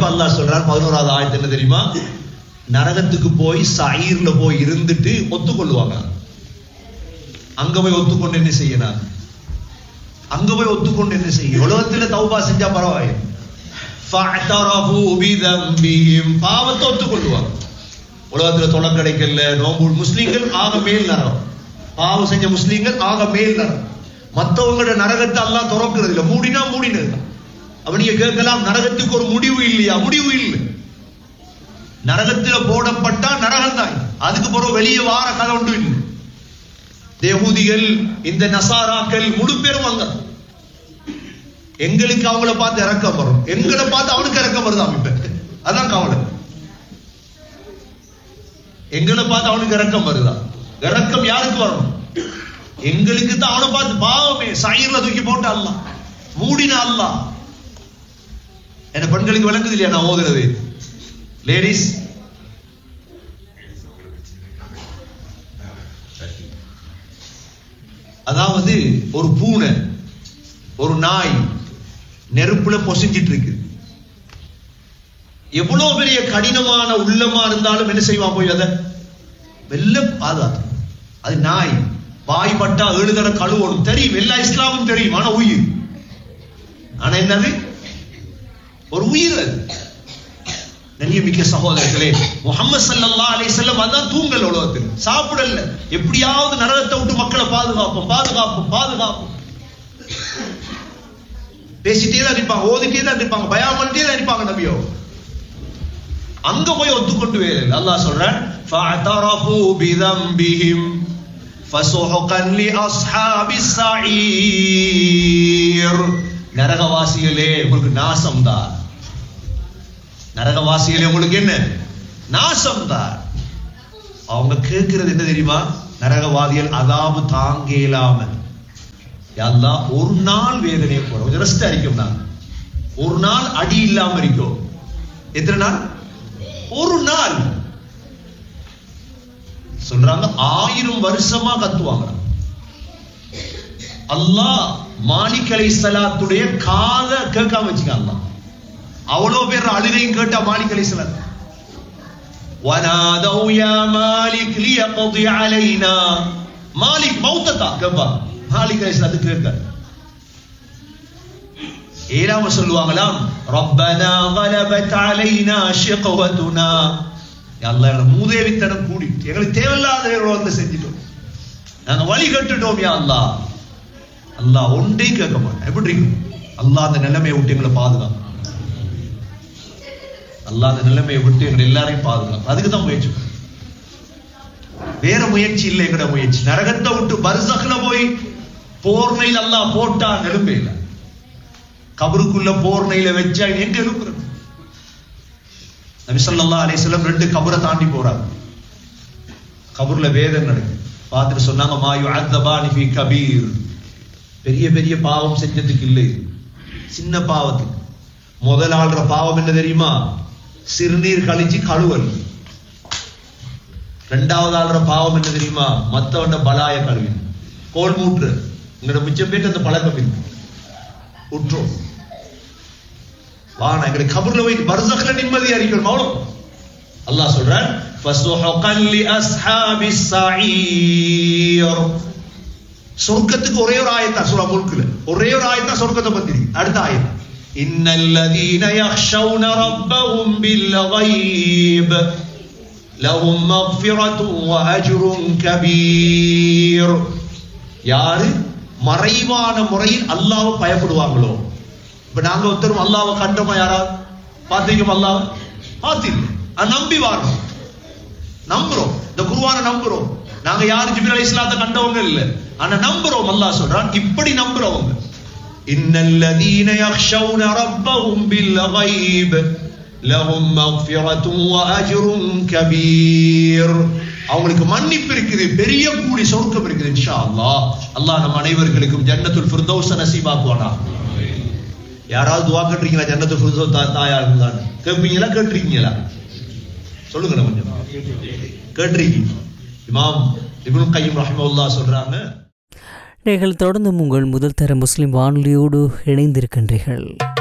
அல்லாஹ் சொல்றார் பதினோராவது ஆயத்து என்ன தெரியுமா நரகத்துக்கு போய் சயீர்ல போய் இருந்துட்டு ஒத்துக்கொள்ளுவாங்க அங்க போய் ஒத்துக்கொண்டு என்ன செய்யணும் அங்க போய் ஒத்துக்கொண்டு என்ன செய்யும் உலகத்துல தௌபா செஞ்சா பரவாயில்லை فَاعْتَرَفُوا بِذَنبِهِمْ பாவத்தை ஒத்துக்கொள்ளுவாங்க உலகத்துல தொலை கிடைக்கல நோம்பு முஸ்லீம்கள் ஆக மேல் நரகம் பாவம் செஞ்ச முஸ்லீம்கள் ஆக மேல் நரகம் மத்தவங்களோட நரகத்தை அல்லாஹ் திறக்கிறது இல்ல மூடினா மூடினது தான் அப்ப நீங்க கேட்கலாம் நரகத்துக்கு ஒரு முடிவு இல்லையா முடிவு இல்லை நரகத்துல போடப்பட்டா நரகம் தான் அதுக்கு பிறகு வெளியே வார கதை ஒன்று இல்லை தேவூதிகள் இந்த நசாராக்கள் முழு பேரும் அங்க எங்களுக்கு அவங்கள பார்த்து இறக்கம் வரும் எங்களை பார்த்து அவனுக்கு இறக்கம் வருதாம் இப்ப அதான் கவலை எங்களை பார்த்து அவனுக்கு இறக்கம் வருதா இறக்கம் யாருக்கு வரணும் எங்களுக்கு தான் அவனை பார்த்து பாவமே சயிர்ல தூக்கி போட்டு அல்ல மூடின அல்ல என்ன பெண்களுக்கு விளங்குது இல்லையா நான் ஓதுறது லேடிஸ் அதாவது ஒரு பூனை ஒரு நாய் நெருப்புல பொசிஞ்சிட்டு இருக்கு எவ்வளவு பெரிய கடினமான உள்ளமா இருந்தாலும் என்ன செய்வான் போய் அதை வெல்ல அதான் அது நாய் வாய் பட்டா ஏழு தடவை கழுவணும் தெரியும் எல்லா இஸ்லாமும் தெரியும் ஆனா உயிர் ஆனா என்னது ஒரு உயிர் அது நன்றிமிக்க சகோதரர்களே முகமது சல்லல்லாஹு அலைஹி வஸல்லம் அதான் தூங்கல் உலகத்தில் சாப்பிடல எப்படியாவது நரகத்தை விட்டு மக்களை பாதுகாப்போம் பாதுகாப்போம் பாதுகாப்போம் பேசிட்டே தான் இருப்பாங்க ஓதிட்டே தான் இருப்பாங்க பயம் பண்ணிட்டே தான் இருப்பாங்க நபியோ அங்க போய் ஒத்துக்கொண்டு வேறு அல்லாஹ் சொல்றான் فَاعْتَرَفُوا بِذَنبِهِمْ فَسُحْقًا لِأَصْحَابِ السَّعِيرِ நரகவாசிகளே உங்களுக்கு நாசம் தான் நரகவாசிகளே உங்களுக்கு என்ன நாசம் தான் அவங்க கேட்கிறது என்ன தெரியுமா நரகவாதிகள் அதாபு தாங்க இயலாம அல்லா ஒரு நாள் வேதனையை போறோம் கொஞ்சம் ரெஸ்ட் அடிக்கும் நான் ஒரு நாள் அடி இல்லாம இருக்கும் எத்தனை நாள் ஒரு நாள் சொல்றாங்க ஆயிரம் வருஷமா கத்துவாங்க அல்லாஹ் மாலிக் அலை சலாத்துடைய காத கேட்காம வச்சுக்க அல்லாஹ் அவ்வளவு பேர் அழுகையும் கேட்டா மாலிக் அலை சலாத் ونادوا يا مالك ليقضي علينا மாலிக் மௌத்தத்தா கேப்பா மாலிக் அலை சலாத்து கேட்க ஏழாம சொல்லுவாங்களாம் ரப்பனா غلبت علينا شقوتنا அல்லாஹ் எங்களை மூதேவித்தனம் கூடி எங்களுக்கு தேவையில்லாத வந்து செஞ்சிட்டோம் நாங்க வழி கட்டுட்டோம் யா அல்லாஹ் அல்லாஹ் ஒன்றே கேட்க மாட்டேன் எப்படி இருக்கு அல்லாஹ் அந்த நிலைமையை விட்டு எங்களை பாதுகாக்கும் அல்லாஹ் அந்த நிலைமையை விட்டு எங்களை எல்லாரையும் பாதுகாக்கும் அதுக்கு தான் முயற்சி வேற முயற்சி இல்லை எங்கட முயற்சி நரகத்தை விட்டு பர்சக்ல போய் போர்னையில் அல்லாஹ் போட்டா நெலும்பே இல்லை கபருக்குள்ள போர்னையில வச்சா எங்க எழுப்புறது நபி ஸல்லல்லாஹு அலைஹி வஸல்லம் ரெண்டு கபரை தாண்டி போறாங்க கபர்ல வேதனை நடக்குது பார்த்துட்டு சொன்னாங்க மா யுஅத்தபானி ஃபீ கபீர் பெரிய பெரிய பாவம் செஞ்சதுக்கு இல்லை சின்ன பாவத்துக்கு முதல் ஆள்ற பாவம் என்ன தெரியுமா சிறுநீர் கழிச்சு கழுவல் ரெண்டாவது ஆள்ற பாவம் என்ன தெரியுமா மத்தவண்ட பலாய கழுவி கோல் மூற்று உங்களோட மிச்சம் பேட்டு அந்த பழக்கம் இருக்கு உற்றோம் வான எங்களுக்கு கபர்ல போய் பர்சக்ல நிம்மதி அறிக்கணும் அவ்வளவு அல்லாஹ் சொல்றான் فَسُحْقًا لِأَصْحَابِ السَّعِيرِ சொர்க்கத்துக்கு ஒரே ஒரு ஆயத்தா சூரா முல்குல ஒரே ஒரு ஆயத்தா சொர்க்கத்தை பத்தி இருக்கு. அடுத்த ஆயத் إِنَّ الَّذِينَ يَخْشَوْنَ رَبَّهُمْ بِالْغَيْبِ لَهُمْ مَغْفِرَةٌ وَأَجْرٌ كَبِيرٌ யாரு மறைவான முறையில் அல்லாஹ்வை பயப்படுவாங்களோ இப்ப நாங்க ஒருத்தரும் அல்லாஹ்வை கண்டோமா யாராவது பாத்தீங்க அல்லாஹ் பாத்தீங்க அது நம்பி வாரோம் நம்புறோம் இந்த குருவான நம்புறோம் நாங்க யாரு ஜிபிர் அலி இஸ்லாத்தை கண்டவங்க இல்ல ஆனா நம்புறோம் அல்லாஹ் சொல்றான் இப்படி நம்புறவங்க இன்னல்லதீன யக்ஷௌன ரப்பஹும் பில் غيب لهم مغفرة وأجر كبير அவங்களுக்கு மன்னிப்பு இருக்குது பெரிய கூலி சொர்க்கம் இருக்குது இன்ஷா அல்லாஹ் அல்லாஹ் நம் அனைவர்களுக்கும் ஜன்னத்துல் ஃபிர்தௌஸ நசீபாக்குவானா யாராவது துவா கேட்டிருக்கீங்களா ஜன்னத்துல் ஃபிர்தௌஸ் தா- தாயா இருந்தான்னு கேட்பீங்களா கேட்டிருக்கீங்களா சொல்லுங்க நான் கொஞ்சம் கேட்டிருக்கீங்க இமாம் இப்னு கையம் ரஹ்மத்துல்லாஹ் சொல்றாங்க நீங்கள் தொடர்ந்து உங்கள் முதல் தர முஸ்லிம் வானொலியோடு இணைந்திருக்கின்றீர்கள்